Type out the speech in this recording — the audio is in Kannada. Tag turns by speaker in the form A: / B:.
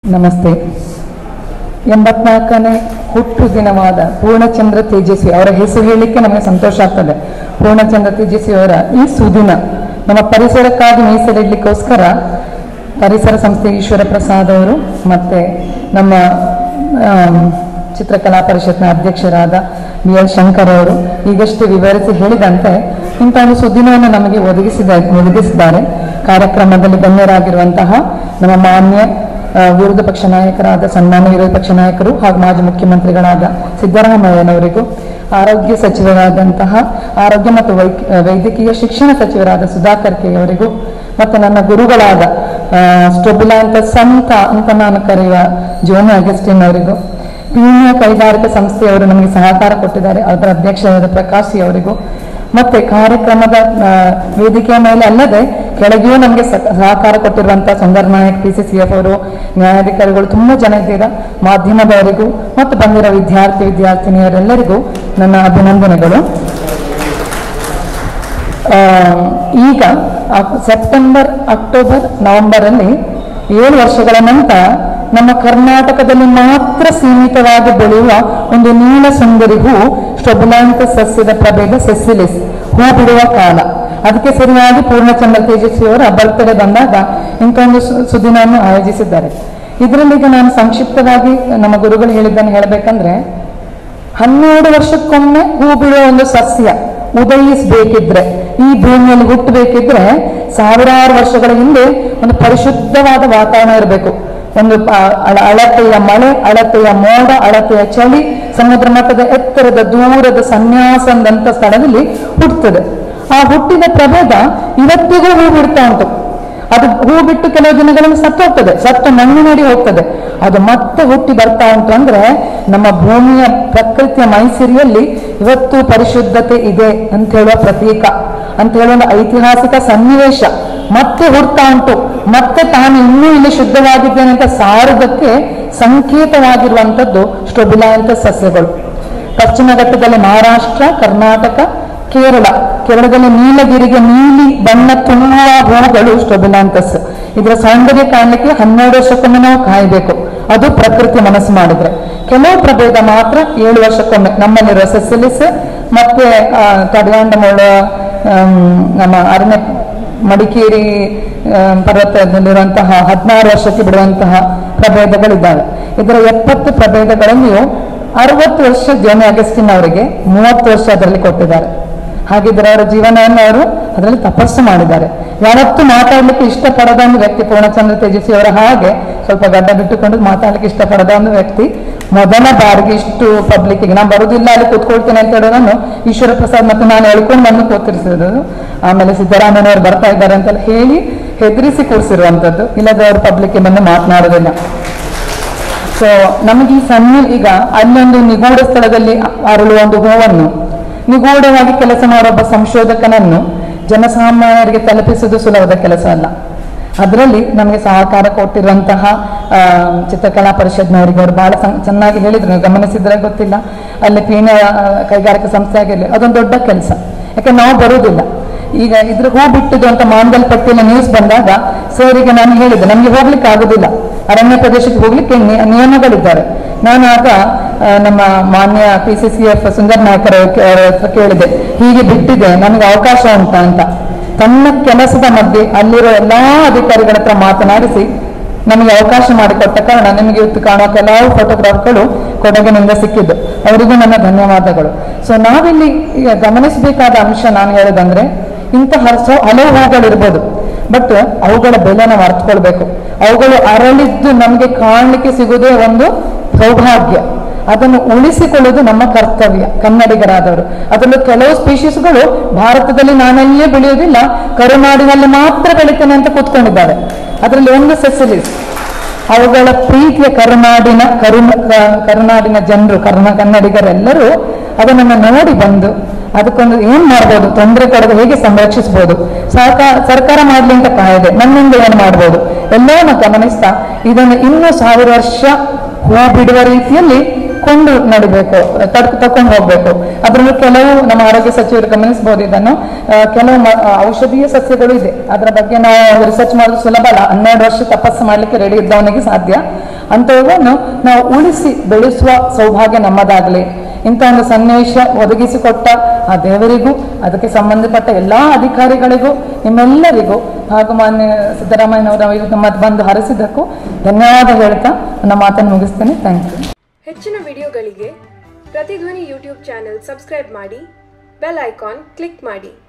A: ನಮಸ್ತೆ ಎಂಬತ್ನಾಲ್ಕನೇ ಹುಟ್ಟು ದಿನವಾದ ಪೂರ್ಣಚಂದ್ರ ತೇಜಸ್ವಿ ಅವರ ಹೆಸರು ಹೇಳಲಿಕ್ಕೆ ನಮಗೆ ಸಂತೋಷ ಆಗ್ತದೆ ಪೂರ್ಣಚಂದ್ರ ತೇಜಸ್ವಿ ಅವರ ಈ ಸುದಿನ ನಮ್ಮ ಪರಿಸರಕ್ಕಾಗಿ ಮೀಸಲಿಡ್ಲಿಕ್ಕೋಸ್ಕರ ಪರಿಸರ ಸಂಸ್ಥೆ ಈಶ್ವರ ಪ್ರಸಾದ್ ಅವರು ಮತ್ತೆ ನಮ್ಮ ಆಮ್, ಚಿತ್ರಕಲಾ ಪರಿಷತ್ನ ಅಧ್ಯಕ್ಷರಾದ ಬಿ ಎಲ್ ಶಂಕರ್ ಅವರು ಈಗಷ್ಟೇ ವಿವರಿಸಿ ಹೇಳಿದಂತೆ ಇಂಥ ಒಂದು ಸುದ್ದಿನವನ್ನು ನಮಗೆ ಒದಗಿಸಿದ ಒದಗಿಸಿದ್ದಾರೆ ಕಾರ್ಯಕ್ರಮದಲ್ಲಿ ಗಣ್ಯರಾಗಿರುವಂತಹ ನಮ್ಮ ಮಾನ್ಯ ಆ, ವಿರೋಧ ಪಕ್ಷ ನಾಯಕರಾದ ಸನ್ಮಾನ್ಯ ವಿರೋಧ ಪಕ್ಷ ನಾಯಕರು ಹಾಗೂ ಮಾಜಿ ಮುಖ್ಯಮಂತ್ರಿಗಳಾದ ಸಿದ್ದರಾಮಯ್ಯನವರಿಗೂ ಆರೋಗ್ಯ ಸಚಿವರಾದಂತಹ ಆರೋಗ್ಯ ಮತ್ತು ವೈಕ್- ವೈದ್ಯಕೀಯ ಶಿಕ್ಷಣ ಸಚಿವರಾದ ಸುಧಾಕರ್ ಕೆ ಅವರಿಗೂ ಮತ್ತು ನನ್ನ ಗುರುಗಳಾದ ಆ, ಸ್ಟೊಬಿಲಾ ಅಂತ ಸಂತ ಅಂತ ನಾನು ಕರೆಯುವ ಜೋನಿ ಅಗಸ್ಟಿನ್ ಅವರಿಗೂ ಪೀಣ್ಯ ಕೈಗಾರಿಕಾ ಸಂಸ್ಥೆಯವರು ನಮಗೆ ಸಹಕಾರ ಕೊಟ್ಟಿದ್ದಾರೆ ಅದರ ಅಧ್ಯಕ್ಷರಾದ ಪ್ರಕಾಶಿ ಅವರಿಗೂ ಮತ್ತೆ ಕಾರ್ಯಕ್ರಮದ ಆ, ವೇದಿಕೆಯ ಮೇಲೆ ಅಲ್ಲದೆ ಕೆಳಗೆಯೂ ನಮಗೆ ಸ- ಸಹಕಾರ ಕೊಟ್ಟಿರುವಂತಹ Sundar Nayak P C C F ಅವರು ನ್ಯಾಯಾಧಿಕಾರಿಗಳು ತುಂಬಾ ಜನ ಇದ್ದೀರಾ ಮಾಧ್ಯಮದವರಿಗೂ ಮತ್ತು ಬಂದಿರೋ ವಿದ್ಯಾರ್ಥಿ ವಿದ್ಯಾರ್ಥಿನಿಯರೆಲ್ಲರಿಗೂ ನನ್ನ ಅಭಿನಂದನೆಗಳು ಆ, ಈಗ ಅಕ್- ಸೆಪ್ಟೆಂಬರ್ ಅಕ್ಟೋಬರ್ ನವೆಂಬರ್ ಅಲ್ಲಿ ಏಳು ವರ್ಷಗಳ ನಂತರ ನಮ್ಮ ಕರ್ನಾಟಕದಲ್ಲಿ ಮಾತ್ರ ಸೀಮಿತವಾಗಿ ಬೆಳೆಯುವ ಒಂದು ನೀಲ ಸುಂದರಿ ಹೂ ಸ್ಟೊಬುಲಾಂತ ಸಸ್ಯದ ಪ್ರಭೇದ ಸೆಸಿಲಿಸ್ ಹೂ ಬಿಡುವ ಕಾಲ ಅದಕ್ಕೆ ಸರಿಯಾಗಿ ಪೂರ್ಣಚಂದ್ರ ತೇಜಸ್ವಿ ಅವರ ಬರ್ತ್ಡೇ ಬಂದಾಗ ಇಂಥ ಒಂದು ಸು- ಸುದಿನವನ್ನು ಆಯೋಜಿಸಿದ್ದಾರೆ ಇದರಲ್ಲಿ ಈಗ ನಾನು ಸಂಕ್ಷಿಪ್ತವಾಗಿ ನಮ್ಮ ಗುರುಗಳು ಹೇಳಿದ್ದನ್ನು ಹೇಳಬೇಕಂದ್ರೆ ಹನ್ನೆರಡು ವರ್ಷಕ್ಕೊಮ್ಮೆ ಹೂ ಬಿಡುವ ಒಂದು ಸಸ್ಯ ಉದಯಿಸಬೇಕಿದ್ರೆ ಈ ಭೂಮಿಯಲ್ಲಿ ಹುಟ್ಟಬೇಕಿದ್ರೆ ಸಾವಿರಾರು ವರ್ಷಗಳ ಹಿಂದೆ ಒಂದು ಪರಿಶುದ್ಧವಾದ ವಾತಾವರಣ ಇರಬೇಕು ಒಂದು ಪ- ಅಳ- ಅಳತೆಯ ಮಳೆ ಅಳತೆಯ ಮೋಡ ಅಳತೆಯ ಚಳಿ ಸಮುದ್ರ ಮಟ್ಟದ ಎತ್ತರದ ದೂರದ ಸನ್ಯಾಸಂದಂತ ಸ್ಥಳದಲ್ಲಿ ಹುಟ್ಟುತ್ತದೆ ಆ ಹುಟ್ಟಿದ ಪ್ರಭೇದ ಇವತ್ತಿಗೂ ಹೂ ಬಿಡ್ತಾ ಉಂಟು ಅದು ಹೂ ಬಿಟ್ಟು ಕೆಲವು ದಿನಗಳಲ್ಲಿ ಸತ್ತು ಹೋಗ್ತದೆ ಸತ್ತು ಮಣ್ಣಿನಡಿ ಹೋಗ್ತದೆ ಅದು ಮತ್ತೆ ಹುಟ್ಟಿ ಬರ್ತಾ ಉಂಟು ಅಂದ್ರೆ ನಮ್ಮ ಭೂಮಿಯ ಪ್ರಕೃತಿಯ ಮೈಸಿರಿಯಲ್ಲಿ ಇವತ್ತು ಪರಿಶುದ್ಧತೆ ಇದೆ ಅಂತ ಹೇಳುವ ಪ್ರತೀಕ ಅಂತ ಹೇಳುವ ಒಂದು ಐತಿಹಾಸಿಕ ಸನ್ನಿವೇಶ ಮತ್ತೆ ಹುಡ್ತಾ ಉಂಟು ಮತ್ತೆ ತಾನು ಇನ್ನೂ ಇಲ್ಲಿ ಶುದ್ಧವಾಗಿದ್ದೇನೆ ಅಂತ ಸಾರುವುದಕ್ಕೆ ಸಂಕೇತವಾಗಿರುವಂತದ್ದು ಸ್ಟೊಬಿಲಾ ಅಂತ ಸಸ್ಯಗಳು ಪಶ್ಚಿಮ ಘಟ್ಟದಲ್ಲಿ ಮಹಾರಾಷ್ಟ್ರ ಕರ್ನಾಟಕ ಕೇರಳ ಕೇರಳದಲ್ಲಿ ನೀಲಗಿರಿಗೆ ನೀಲಿ ಬಣ್ಣ ತುಂಬುವ ಹೂವುಗಳು ಸ್ಟೊಬಿಲಾಂತಸ್ ಇದರ ಸೌಂದರ್ಯ ಕಾಣಲಿಕ್ಕೆ ಹನ್ನೆರಡು ವರ್ಷಕ್ಕೊಮ್ಮೆ ನಾವು ಕಾಯಬೇಕು ಅದು ಪ್ರಕೃತಿ ಮನಸ್ಸು ಮಾಡಿದ್ರೆ ಕೆಲವು ಪ್ರಭೇದ ಮಾತ್ರ ಏಳು ವರ್ಷಕ್ಕೊಮ್ಮೆ ನಮ್ಮಲ್ಲಿರುವ ಸೆಸಿಲಿಸ್ ಮತ್ತೆ ಆ, ತಡಗಾಂಡಮೂಳ ಆಮ್, ನಮ್ಮ ಅರಣ್ಯ ಮಡಿಕೇರಿ ಆ, ಪರ್ವತದಲ್ಲಿರುವಂತಹ ಹದಿನಾರು ವರ್ಷಕ್ಕೆ ಬಿಡುವಂತಹ ಪ್ರಭೇದಗಳಿದ್ದಾವೆ ಇದರ ಎಪ್ಪತ್ತು ಪ್ರಭೇದಗಳಲ್ಲಿಯೂ ಅರವತ್ತು ವರ್ಷ ಜೋನಿ ಅಗಸ್ಟಿನ್ ಅವರಿಗೆ ಮೂವತ್ತು ವರ್ಷ ಅದರಲ್ಲಿ ಕೊಟ್ಟಿದ್ದಾರೆ ಹಾಗಿದ್ರೆ ಅವರ ಜೀವನವನ್ನು ಅವರು ಅದರಲ್ಲಿ ತಪಸ್ಸು ಮಾಡಿದ್ದಾರೆ ಯಾವತ್ತೂ ಮಾತಾಡ್ಲಿಕ್ಕೆ ಇಷ್ಟಪಡದ ಒಂದು ವ್ಯಕ್ತಿ ಪೂರ್ಣಚಂದ್ರ ತೇಜಸ್ವಿ ಅವರ ಹಾಗೆ ಸ್ವಲ್ಪ ಗಡ್ಡ ಬಿಟ್ಟುಕೊಂಡು ಮಾತಾಡ್ಲಿಕ್ಕೆ ಇಷ್ಟಪಡದ ಒಂದು ವ್ಯಕ್ತಿ ಮೊದಲ ಬಾರಿಗೆ ಇಷ್ಟು ಪಬ್ಲಿಕ್ಗೆ ನಾನು ಬರುದಿಲ್ಲ ಅಲ್ಲಿ ಕೂತ್ಕೊಳ್ತೇನೆ ಅಂತ ಹೇಳೋದನ್ನು ಈಶ್ವರ ಪ್ರಸಾದ್ ಮತ್ತು ನಾನು ಹೇಳ್ಕೊಂಡು ಬಂದು ಕೂತಿರಿಸಿರೋದು ಆಮೇಲೆ ಸಿದ್ದರಾಮಯ್ಯನವರು ಬರ್ತಾ ಇದ್ದಾರೆ ಅಂತೆಲ್ಲ ಹೇಳಿ ಹೆದರಿಸಿ ಕೂರಿಸಿರುವಂಥದ್ದು ಇಲ್ಲದೆ ಅವರು ಪಬ್ಲಿಕ್ಗೆ ಬಂದು ಮಾತನಾಡೋದಿಲ್ಲ ಸೊ ನಮಗೆ ಈ ಸಣ್ಣ ಈಗ ಅಲ್ಲೊಂದು ನಿಗೂಢ ಸ್ಥಳದಲ್ಲಿ ಅರಳುವ ಒಂದು ಹೂವನ್ನು ನಿಗೂಢವಾಗಿ ಕೆಲಸ ಮಾಡುವ ಒಬ್ಬ ಸಂಶೋಧಕನನ್ನು ಜನಸಾಮಾನ್ಯರಿಗೆ ತಲುಪಿಸುವುದು ಸುಲಭದ ಕೆಲಸ ಅಲ್ಲ ಅದರಲ್ಲಿ ನಮಗೆ ಸಹಕಾರ ಕೊಟ್ಟಿರುವಂತಹ ಆ, ಚಿತ್ರಕಲಾ ಪರಿಷತ್ನವರಿಗೆ ಅವರು ಬಹಳ ಸಂ- ಚೆನ್ನಾಗಿ ಹೇಳಿದ್ರು ನೀವು ಗಮನಿಸಿದ್ರೆ ಗೊತ್ತಿಲ್ಲ ಅಲ್ಲಿ ಪೀಣ್ಯ ಆ, ಕೈಗಾರಿಕಾ ಸಂಸ್ಥೆ ಆಗಿರಲಿ ಅದೊಂದು ದೊಡ್ಡ ಕೆಲಸ ಯಾಕೆ ನಾವು ಬರುವುದಿಲ್ಲ ಈಗ ಇದ್ರ ಹೂ ಬಿಟ್ಟಿದ್ದು ಅಂತ ಮಾಂಗಲ್ಪಟ್ಟಿಯಲ್ಲಿ ನ್ಯೂಸ್ ಬಂದಾಗ ಸರಿಗೆ ನಾನು ಹೇಳಿದೆ ನಮಗೆ ಹೋಗ್ಲಿಕ್ಕೆ ಆಗುದಿಲ್ಲ ಅರಣ್ಯ ಪ್ರದೇಶಕ್ಕೆ ಹೋಗ್ಲಿಕ್ಕೆ ನಿ- ನಿಯಮಗಳಿದ್ದಾರೆ ನಾನು ಆಗ ಆ, ನಮ್ಮ ಮಾನ್ಯ P C C F Sundar ನಾಯಕರ ಅವರ ಹತ್ರ ಕೇಳಿದೆ ಹೀಗೆ ಬಿಟ್ಟಿದೆ ನನಗೆ ಅವಕಾಶ ಉಂಟಾ ಅಂತ ತನ್ನ ಕೆಲಸದ ಮಧ್ಯೆ ಅಲ್ಲಿರೋ ಎಲ್ಲಾ ಅಧಿಕಾರಿಗಳ ಹತ್ರ ಮಾತನಾಡಿಸಿ ನಮಗೆ ಅವಕಾಶ ಮಾಡಿಕೊಟ್ಟ ಕಾರಣ ನಿಮಗೆ ಇವತ್ತು ಕಾಣುವ ಕೆಲವು ಫೋಟೋಗ್ರಾಫ್ಗಳು ಕೊಡಗಿನಿಂದ ಸಿಕ್ಕಿದ್ದು ಅವರಿಗೂ ನನ್ನ ಧನ್ಯವಾದಗಳು ಸೊ ನಾವಿಲ್ಲಿ ಈಗ ಗಮನಿಸಬೇಕಾದ ಅಂಶ ನಾನು ಹೇಳೋದಂದ್ರೆ ಇಂತಹ ಹಸ- ಹಲವು ಹೂಗಳಿರ್ಬೋದು ಬಟ್ ಅವುಗಳ ಬೆಲೆನ ಅರ್ಥಕೊಳ್ಬೇಕು ಅವುಗಳು ಅರಳಿದ್ದು ನಮಗೆ ಕಾಣಲಿಕ್ಕೆ ಸಿಗುವುದೇ ಒಂದು ಸೌಭಾಗ್ಯ ಅದನ್ನು ಉಳಿಸಿಕೊಳ್ಳುವುದು ನಮ್ಮ ಕರ್ತವ್ಯ ಕನ್ನಡಿಗರಾದವರು ಅದರಲ್ಲೂ ಕೆಲವು ಸ್ಪೀಶೀಸ್ಗಳು ಭಾರತದಲ್ಲಿ ನಾನಲ್ಲಿಯೇ ಬೆಳೆಯುವುದಿಲ್ಲ ಕರುನಾಡಿನಲ್ಲಿ ಮಾತ್ರ ಬೆಳಿತೇನೆ ಅಂತ ಕೂತ್ಕೊಂಡಿದ್ದಾರೆ ಅದರಲ್ಲಿ ಒಂದು ಸೆಸಿಲಿಸ್ ಅವುಗಳ ಪ್ರೀತಿಯ ಕರುನಾಡಿನ ಕರು ಕ- ಕರುನಾಡಿನ ಜನರು ಕರ್ನ ಕನ್ನಡಿಗರೆಲ್ಲರೂ ಅದನ್ನು ನೋಡಿ ಬಂದು ಅದಕ್ಕೊಂದು ಏನ್ ಮಾಡ್ಬೋದು ತೊಂದರೆ ಕೊಡದೆ ಹೇಗೆ ಸಂರಕ್ಷಿಸಬಹುದು ಸರ್ಕಾರ ಸರ್ಕಾರ ಮಾಡ್ಲಿ ಅಂತ ಕಾಯದೆ ನಮ್ಮಿಂದ ಏನ್ ಮಾಡ್ಬೋದು ಎಲ್ಲವನ್ನ ಗಮನಿಸ್ತಾ ಇದನ್ನು ಇನ್ನೂ ಸಾವಿರ ವರ್ಷ ಹೂ ಬಿಡುವ ರೀತಿಯಲ್ಲಿ ಕೊಂಡು ನಡಿಬೇಕು ತಡ್ ತಕೊಂಡು ಹೋಗ್ಬೇಕು ಅದರಲ್ಲೂ ಕೆಲವು ನಮ್ಮ ಆರೋಗ್ಯ ಸಚಿವರು ಗಮನಿಸಬಹುದು ಇದನ್ನು ಆ, ಕೆಲವು ಮ- ಆ, ಔಷಧೀಯ ಸಸ್ಯಗಳು ಇದೆ ಅದರ ಬಗ್ಗೆ ನಾವು ರಿಸರ್ಚ್ ಮಾಡೋದು ಸುಲಭ ಅಲ್ಲ ಹನ್ನೆರಡು ವರ್ಷ ತಪಸ್ಸು ಮಾಡ್ಲಿಕ್ಕೆ ರೆಡಿ ಇದ್ದವನಿಗೆ ಸಾಧ್ಯ ಅಂಥವನ್ನು ನಾವು ಉಳಿಸಿ ಬೆಳೆಸುವ ಸೌಭಾಗ್ಯ ನಮ್ಮದಾಗಲಿ ಇಂಥ ಒಂದು ಸನ್ನಿವೇಶ ಒದಗಿಸಿಕೊಟ್ಟ ಆ ದೇವರಿಗೂ ಅದಕ್ಕೆ ಸಂಬಂಧಪಟ್ಟ ಎಲ್ಲಾ ಅಧಿಕಾರಿಗಳಿಗೂ ನಿಮ್ಮೆಲ್ಲರಿಗೂ ಹಾಗೂ ಮಾನ್ಯ ಸಿದ್ದರಾಮಯ್ಯನವರ ನಮ್ಮ ಬಂದು ಹರಸಿದ್ದಕ್ಕೂ ಧನ್ಯವಾದ ಹೇಳ್ತಾ ನನ್ನ ಮಾತನ್ನು ಮುಗಿಸ್ತೇನೆ ಥ್ಯಾಂಕ್ ಯು
B: ಹೆಚ್ಚಿನ ವಿಡಿಯೋಗಳಿಗೆ ಪ್ರತಿಧ್ವನಿ ಯೂಟ್ಯೂಬ್ ಚಾನೆಲ್ ಸಬ್ಸ್ಕ್ರೈಬ್ ಮಾಡಿ ಬೆಲ್ ಐಕಾನ್ ಕ್ಲಿಕ್ ಮಾಡಿ